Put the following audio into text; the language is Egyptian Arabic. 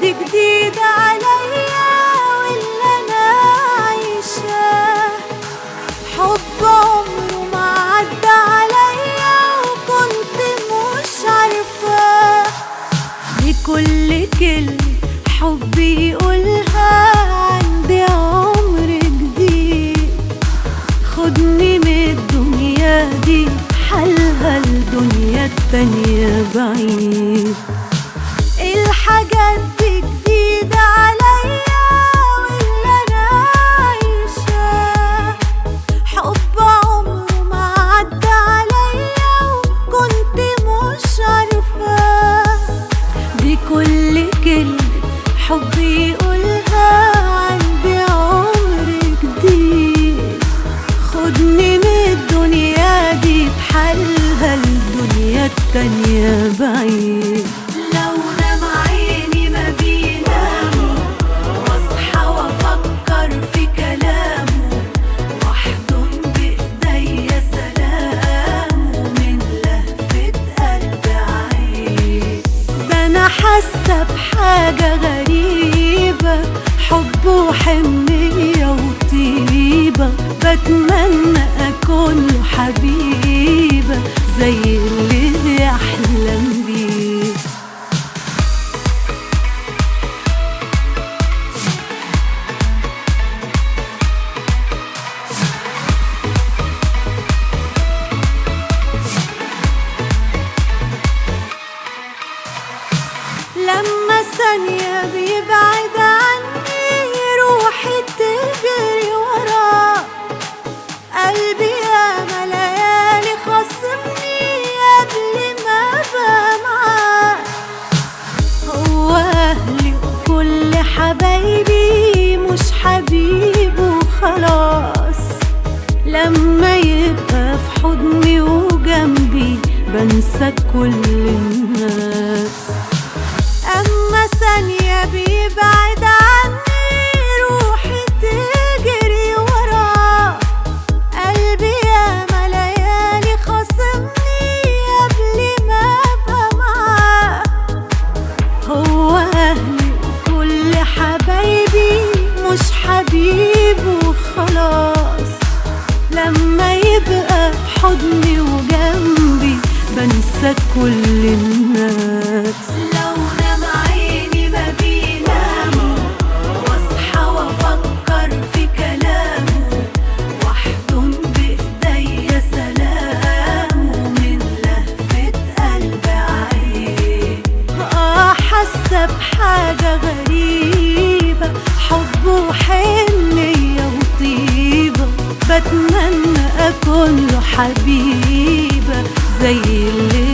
جديد عليا واللي انا عايشاه حب عمره ما عدى عليا وكنت مش عارفاه بكل كلمة حب يقولها عندي عمر جديد خدني من الدنيا دي حالها الدنيا التانية بعيد الحاجات دي جديدة عليا واللي أنا عايشاه حب عمره ما عدى عليا وكنت مش عارفاه بكل كلمة حب يقولها عندي عمر جديد خدني من الدنيا دي بحالها الدنيا التانية بعيد لو نام عيني ما بينام واصحى وافكر في كلامه واحضن بايديا سلامه من لهفة قلب عين ده انا حاسه بحاجه غريبه حب وحنيه وطيبه بتمنى اكون له حبيبه زي اللي بيحلم بيه لما ثانية بيبعد عني روحي تجري وراه قلبي ياما ليالي خصمني قبل ما ابقى معاه هو أهلي وكل حبايبي مش حبيبه خلاص لما يبقى في حضني وجنبي بنسى كل الناس أما ثانية بيبعد عني روحي تجري وراه قلبي ياما ليالي خاصمني قبل ما أبقى معاه هو أهلي وكل حبايبي مش حبيبه خلاص لما يبقى في حضني وجنبي بنسى كل الناس لو نام عيني ما بينام واصحى وافكر في كلامه واحضن بايديا سلامه من لهفة قلب عين اه حاسه بحاجه غريبه حب وحنيه وطيبه بتمنى اكون له حبيبه زي اللي